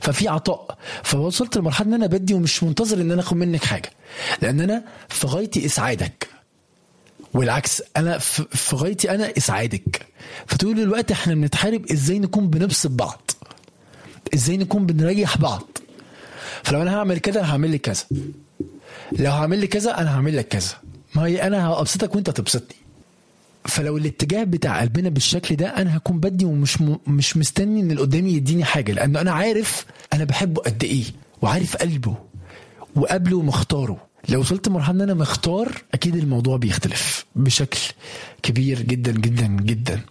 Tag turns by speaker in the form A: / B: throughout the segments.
A: ففي عطاء فوصلت لمرحله ان انا بدي ومش منتظر ان انا اخد منك حاجه لان انا في غايتي اسعادك والعكس انا في في غايتي انا اسعادك فطول الوقت احنا بنتحارب ازاي نكون بنبسط بعض ازاي نكون بنريح بعض فلو انا هعمل كده انا هعمل لك كذا لو هعمل لك كذا انا هعمل لك كذا ما هي انا هبسطك وانت تبسطني فلو الاتجاه بتاع قلبنا بالشكل ده انا هكون بدي ومش م... مش مستني ان اللي قدامي يديني حاجه لان انا عارف انا بحبه قد ايه وعارف قلبه وقبله ومختاره لو وصلت لمرحله ان انا مختار اكيد الموضوع بيختلف بشكل كبير جدا جدا جدا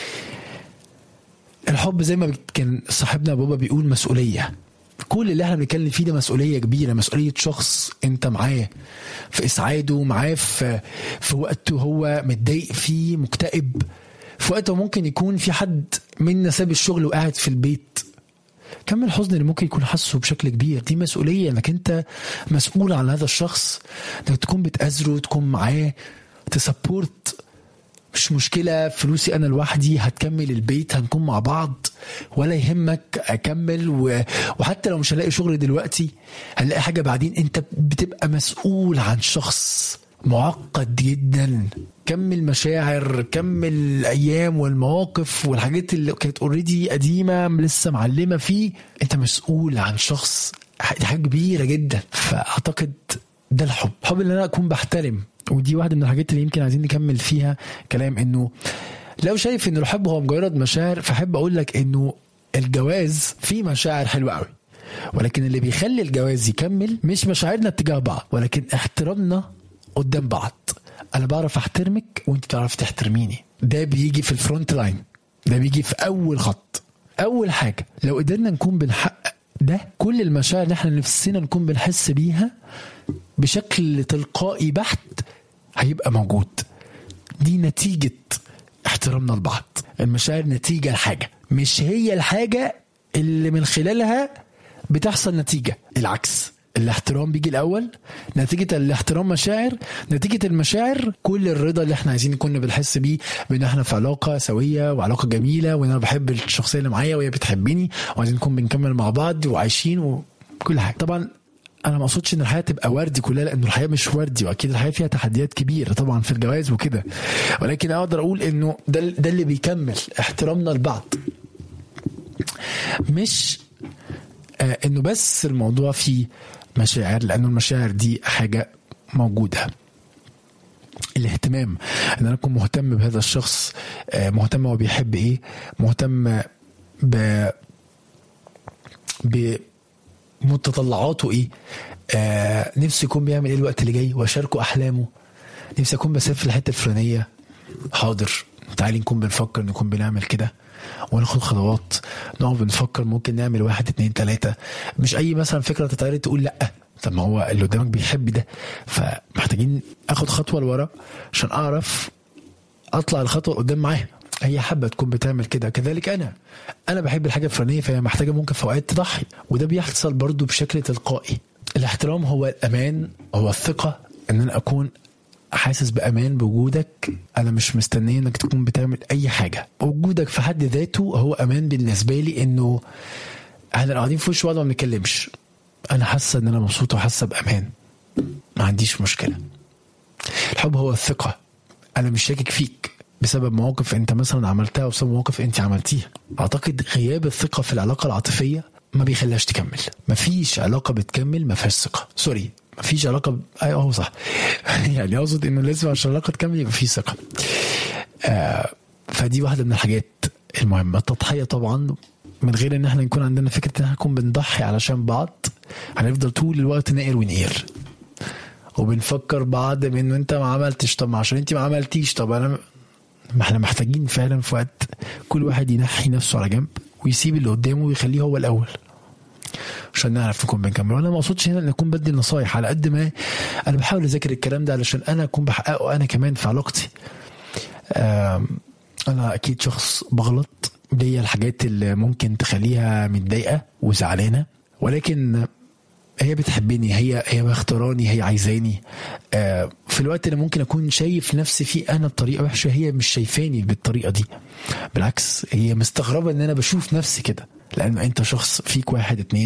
A: الحب زي ما كان صاحبنا بابا بيقول مسؤوليه كل اللي احنا بنتكلم فيه ده مسؤوليه كبيره مسؤوليه شخص انت معاه في اسعاده معاه في في وقت هو متضايق فيه مكتئب في وقت ممكن يكون في حد منا ساب الشغل وقاعد في البيت كم الحزن اللي ممكن يكون حاسه بشكل كبير دي مسؤوليه انك انت مسؤول عن هذا الشخص انك تكون بتأزره تكون معاه تسبورت مش مشكلة فلوسي أنا لوحدي هتكمل البيت هنكون مع بعض ولا يهمك أكمل و... وحتى لو مش هلاقي شغل دلوقتي هنلاقي حاجة بعدين أنت بتبقى مسؤول عن شخص معقد جدا كم المشاعر كم الأيام والمواقف والحاجات اللي كانت اوريدي قديمة لسه معلمة فيه أنت مسؤول عن شخص دي حاجة كبيرة جدا فأعتقد ده الحب الحب اللي أنا أكون بحترم ودي واحدة من الحاجات اللي يمكن عايزين نكمل فيها كلام انه لو شايف ان الحب هو مجرد مشاعر فاحب اقول لك انه الجواز فيه مشاعر حلوه قوي ولكن اللي بيخلي الجواز يكمل مش مشاعرنا اتجاه بعض ولكن احترامنا قدام بعض انا بعرف احترمك وانت بتعرف تحترميني ده بيجي في الفرونت لاين ده بيجي في اول خط اول حاجه لو قدرنا نكون بنحقق ده كل المشاعر اللي احنا نفسنا نكون بنحس بيها بشكل تلقائي بحت هيبقى موجود دي نتيجة احترامنا لبعض المشاعر نتيجة لحاجة مش هي الحاجة اللي من خلالها بتحصل نتيجة العكس الاحترام بيجي الاول نتيجه الاحترام مشاعر نتيجه المشاعر كل الرضا اللي احنا عايزين كنا بنحس بيه بان احنا في علاقه سويه وعلاقه جميله وان انا بحب الشخصيه اللي معايا وهي بتحبني وعايزين نكون بنكمل مع بعض وعايشين وكل حاجه طبعا انا ما اقصدش ان الحياه تبقى وردي كلها لانه الحياه مش وردي واكيد الحياه فيها تحديات كبيره طبعا في الجواز وكده ولكن اقدر اقول انه ده ده اللي بيكمل احترامنا لبعض مش آه انه بس الموضوع فيه مشاعر لانه المشاعر دي حاجه موجوده الاهتمام ان انا اكون مهتم بهذا الشخص آه مهتم هو بيحب ايه مهتم ب ب متطلعاته ايه آه نفسي يكون بيعمل ايه الوقت اللي جاي واشاركه احلامه نفسي اكون بسافر الحته الفلانيه حاضر تعالي نكون بنفكر نكون بنعمل كده وناخد خطوات نقعد بنفكر ممكن نعمل واحد اتنين تلاته مش اي مثلا فكره تتعرض تقول لا طب ما هو اللي قدامك بيحب ده فمحتاجين اخد خطوه لورا عشان اعرف اطلع الخطوه قدام معاها هي حابه تكون بتعمل كده كذلك انا انا بحب الحاجه الفلانيه فهي محتاجه ممكن في اوقات تضحي وده بيحصل برضو بشكل تلقائي الاحترام هو الامان هو الثقه ان انا اكون حاسس بامان بوجودك انا مش مستني انك تكون بتعمل اي حاجه وجودك في حد ذاته هو امان بالنسبه لي انه احنا قاعدين في وش بعض ما بنتكلمش انا حاسه ان انا مبسوطه وحاسه بامان ما عنديش مشكله الحب هو الثقه انا مش شاكك فيك بسبب مواقف انت مثلا عملتها وبسبب مواقف انت عملتيها اعتقد غياب الثقه في العلاقه العاطفيه ما بيخليهاش تكمل مفيش علاقه بتكمل ما فيهاش ثقه سوري مفيش علاقه ب... ايوه هو صح يعني اقصد انه لازم عشان العلاقه تكمل يبقى في ثقه آه فدي واحده من الحاجات المهمه التضحيه طبعا من غير ان احنا نكون عندنا فكره ان احنا نكون بنضحي علشان بعض هنفضل طول الوقت نقر ونقير وبنفكر بعض بانه انت ما عملتش طب ما عشان انت ما عملتيش طب انا ما احنا محتاجين فعلا في وقت كل واحد ينحي نفسه على جنب ويسيب اللي قدامه ويخليه هو الاول عشان نعرف نكون بنكمل وانا ما اقصدش هنا ان اكون بدي نصايح على قد ما انا بحاول اذاكر الكلام ده علشان انا اكون بحققه انا كمان في علاقتي انا اكيد شخص بغلط ليا الحاجات اللي ممكن تخليها متضايقه وزعلانه ولكن هي بتحبني هي هي مختاراني هي عايزاني آه في الوقت اللي ممكن اكون شايف نفسي فيه انا بطريقه وحشه هي مش شايفاني بالطريقه دي بالعكس هي مستغربه ان انا بشوف نفسي كده لان انت شخص فيك واحد اتنين